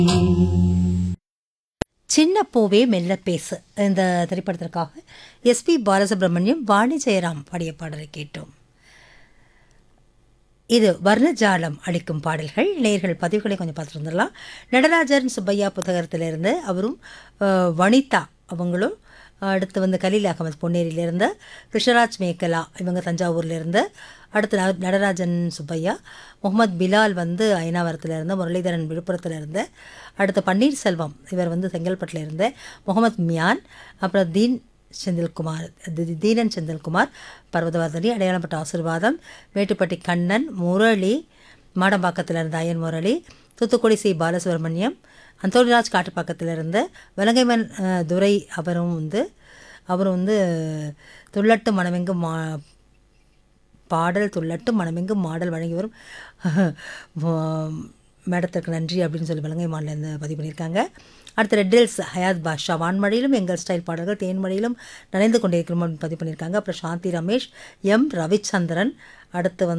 சின்ன பூவே மெல்ல பேசு இந்த திரைப்படத்திற்காக எஸ்பி பாலசுப்ரமணியம் வாணி ஜெயராம் பாடிய பாடலை கேட்டோம் இது வர்ணஜாலம் அளிக்கும் பாடல்கள் நேர்கள் பதிவுகளை கொஞ்சம் பார்த்துட்டு வந்துடலாம் நடராஜன் சுப்பையா புத்தகத்திலிருந்து அவரும் அஹ், வனிதா அவங்களும் அடுத்து வந்து கலீல் அகமது பொன்னேரியிலேருந்து கிருஷ்ணராஜ் மேக்கலா இவங்க தஞ்சாவூர்லேருந்து அடுத்து ந- நடராஜன் சுப்பையா முகமது பிலால் வந்து ஐனாவரத்துலேருந்து முரளிதரன் விழுப்புரத்துலேருந்து அடுத்து பன்னீர்செல்வம் இவர் வந்து செங்கல்பட்டுல இருந்து முகமது மியான் அப்புறம் தீன் செந்தில்குமார் தி- தீனன் செந்தில்குமார் பர்வதவர்தனி அடையாளப்பட்ட ஆசீர்வாதம் மேட்டுப்பட்டி கண்ணன் முரளி மாடம்பாக்கத்தில் இருந்த அயன் முரளி தூத்துக்குடி சி பாலசுப்ரமணியம் அந்தோனிராஜ் காட்டுப்பாக்கத்தில் இருந்த வலங்கைமன் அஹ், துரை அவரும் வந்து அவரும் வந்து துள்ளட்டு மனமெங்கும் மா பாடல் துள்ளட்டும் மனமெங்கும் மாடல் வழங்கி வரும் மேடத்திற்கு நன்றி அப்படின்னு சொல்லி வலங்கை மாநில பதிவு பண்ணியிருக்காங்க அடுத்து ரெட் ஹில்ஸ் ஹயாத் பாஷா வான்மழையிலும் எங்கள் ஸ்டைல் பாடல்கள் தேன்மழையிலும் நனைந்து கொண்டிருக்கிறோம் அப்படின்னு பதிவு பண்ணியிருக்காங்க அப்புறம் சாந்தி ரமேஷ் எம் ரவிச்சந்திரன் அடுத்து வந்து